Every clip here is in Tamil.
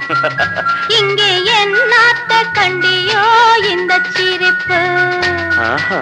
இங்கே என் நாட்ட கண்டியோ இந்த சிரிப்பு ஆஹா.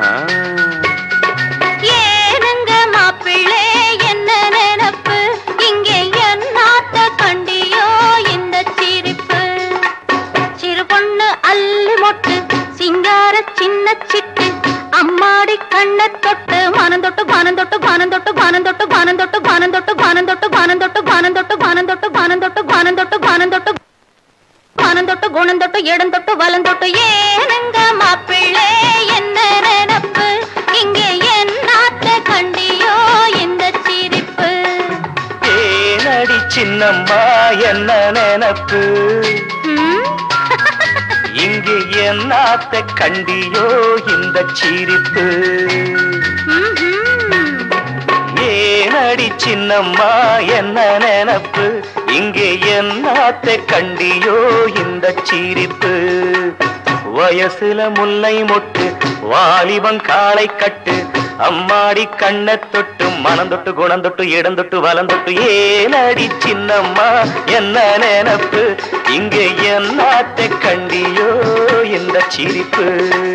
ஏனுங்க மாப்பிள்ளை என்ன நினப்பு இங்கே என் நாட்ட கண்டியோ இந்த சிரிப்பு சிறு பொண்ணு அள்ளி மொட்டு சிங்கார சின்ன சிட்டு அம்மாடி கண்ணை தொட்டு மானம் தொட்டு பானம் தொட்டு பானம் தொட்டு பானம் தொட்டு பானம் தொட்டு பானம் தொட்டு பானம் தொட்டு பானம் தொட்டு பானம் தொட்டு பானம் தொட்டு பானம் தொட்டு பானம் தொட்டு பானம் தொட்டு பானம் தொட்டு குணம் தொட்டு இடம் தொட்டு வலம் தொட்டு ஏனுங்க மாப்பிள்ளை என்ன நினப்பு இங்கே என் நாட்ட கண்டியோ இந்த சிரிப்பு ஏனடி சின்னம்மா என்ன நினப்பு ம்? இங்கு என்னாத்த கண்டியோ இந்த சிரிப்பு ம்ஹும். ஏனடி சின்னம்மா என்ன நினப்பு இங்கே என்னாத்த கண்டியோ இந்த சிரிப்பு வயசுல முல்லை மொட்டு வாலிபன் காலை கட்டு அம்மாடி கண்ணை தொட்டு மனம் தொட்டு குணம் தொட்டு இடம் தொட்டு வலம் தொட்டு ஏனடி சின்னம்மா என்ன நினப்பு இங்கே என்னாத்த கண்டியோ இந்த சிரிப்பு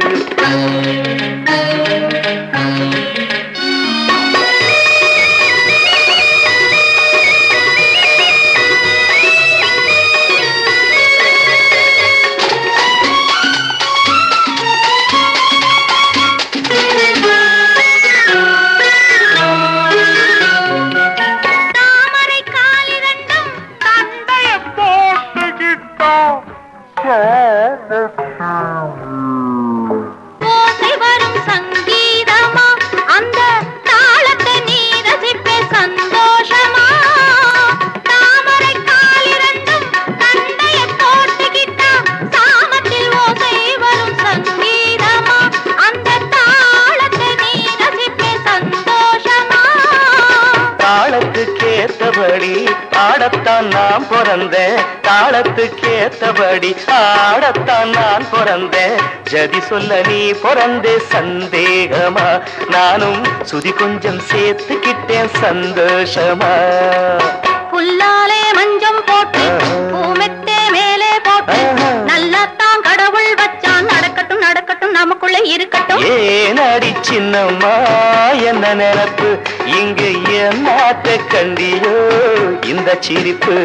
தாமரை காலிரண்டும் தந்தைய ஓசை வரும் சங்கீதமா அந்த தாளத்தை நீ ரசிப்பே சந்தோஷமா தாமரை காலிரண்டும் தந்தைய போட்டுக்கிட்டா சாமத்தில் ஓசை வரும் சங்கீதமா அந்த தாளத்தை நீ ரசிப்பே சந்தோஷமா தாளத்துக்கேத்தபடி ஆடத்தான் நான் பிறந்தேன் தாளத்துக்கேத்தபடி ஆடத்தான் நான் பிறந்தேன் ஜதி சொல்ல நீ பிறந்தே சந்தேகமா நானும் சுதி கொஞ்சம் சேர்த்துக்கிட்டேன் சந்தோஷமா புல்லாலே மஞ்சம் போட்டு பூமெத்தே மேலே போட்டு நல்லாத்தான் கடவுள் வச்சான் நடக்கட்டும் நடக்கட்டும் நமக்குள்ள இருக்கட்டும் ஏனடி சின்னம்மா என்ன நினப்பு இங்கு என்னாத்த கண்டியோ இந்த சிரிப்பு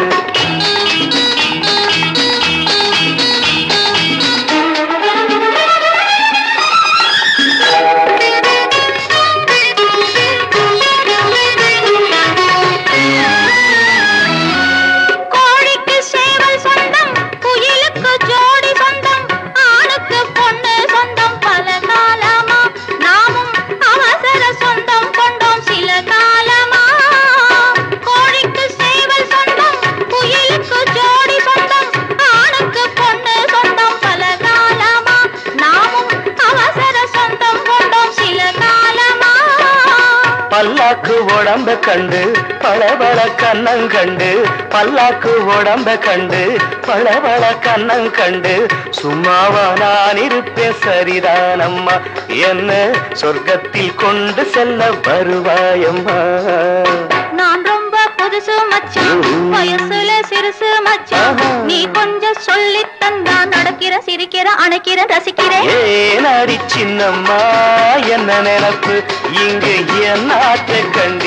கோழிக்கு சேவல் சொந்தம் குயிலுக்கு ஜோடி சொந்தம் ஆணுக்கு பொண்ணு சொந்தம் பல காலமா நாமும் அவசர சொந்தம் கொண்டோம் சில காலமா கோழிக்கு சேவல் சொந்தம் குயிலுக்கு ஜோடி சொந்தம் ஆணுக்கு பொண்ணு சொந்தம் பல காலமா நாமும் அவசர சொந்தம் கொண்டோம் சில காலமா பல்லாக்கு உடம்ப கண்டு பளபள கண்ணம் கண்டு பல்லாக்கு உடம்ப கண்டு பளபள கண்ணம் கண்டு சும்மாவா நான் இருப்பேன் சரிதானம்மா என்ன சொர்க்கத்தில் கொண்டு செல்ல வருவாயம்மா நான் ரொம்ப புதுசு மச்சான் வயசுல சிறுசு மச்சான் நீ கொஞ்சம் சொல்லி தந்தா நடக்கிற சிரிக்கிற அணைக்கிற ரசிக்கிறேன் ஏனடி சின்னம்மா என்ன நினப்பு இங்கு என்னாற்ற கண்டு